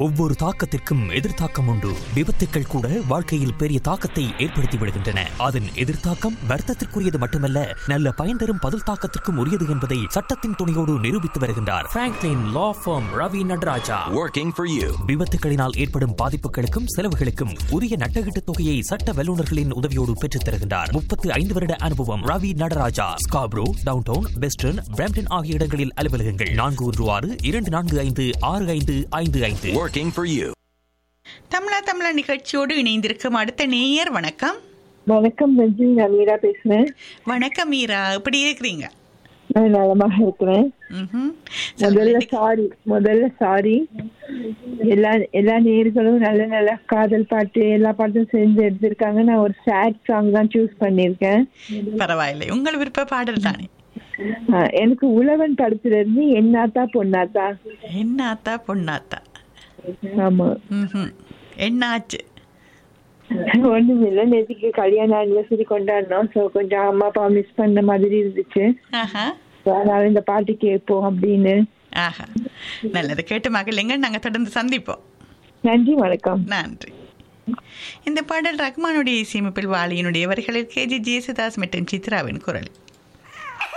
ஒவ்வொரு தாக்கத்திற்கும் எதிர்த்தாக்கம் உண்டு விபத்துக்கள் கூட வாழ்க்கையில் பெரிய தாக்கத்தை ஏற்படுத்தி விடுகின்றன அதன் எதிர்த்தாக்கம் வர்த்தத்திற்குரியது மட்டுமல்ல நல்ல பயன் தரும் பதில் தாக்கத்திற்கும் உரியது என்பதை சட்டத்தின் துணையோடு நிரூபித்து வருகின்றார் Franklin law firm Ravi Natarajah Working for you. விபத்துகளினால் ஏற்படும் பாதிப்புகளுக்கும் செலவுகளுக்கும் உரிய நட்டகீட்டு தொகையை சட்ட வல்லுநர்களின் உதவியோடு பெற்றுத் தருகின்றார் முப்பத்து ஐந்து வருட அனுபவம் Ravi Natarajah Scarborough downtown western Brampton ஆகிய இடங்களில் அலுவலகங்கள் நான்கு ஒன்று ஆறு இரண்டு நான்கு ஐந்து ஆறு ஐந்து ஐந்து ஐந்து Working for you. தமிழா தமிழா நிகழ்ச்சியோடு இணைந்திருக்கும் அடுத்த நேயர் வணக்கம் வணக்கம் ரஞ்சி நான் மீரா பேசுறேன் வணக்கம் மீரா எப்படி இருக்கிறீங்க நான் நலமாக இருக்கிறேன் ம்ஹும். முதல்ல சாரி முதல்ல சாரி எல்லா எல்லா நேர்களும் நல்ல நல்ல காதல் பாட்டு எல்லா பாட்டும் செஞ்சு எடுத்திருக்காங்க நான் ஒரு சேட் சாங் தான் சூஸ் பண்ணியிருக்கேன் பரவாயில்லை உங்கள் விருப்ப பாடல் தானே ஆஹ் எனக்கு உழவன் படத்துல இருந்து என்னாத்தா பொன்னாத்தா என்னாத்தா பொண்ணாத்தா ஆமா ம்ஹும். என்னாச்சு ஒண்ணும் இல்ல நேற்றுக்கு கல்யாண ஆனிவர்சரி கொண்டாடினோம் ஸோ கொஞ்சம் அம்மா அப்பா மிஸ் பண்ண மாதிரி இருந்துச்சு ஆஹா So, அதனால இந்த பாட்டு கேட்போம் அப்படின்னு ஆஹா நல்லது கேட்டு மகிழுங்க நாங்க தொடர்ந்து சந்திப்போம் நன்றி வணக்கம் நன்றி இந்த பாடல் ரஹ்மானுடைய இசையமைப்பில் வாலியினுடைய வரிகளில் கேஜி ஜேசுதாஸ் மற்றும் சித்ராவின் குரல்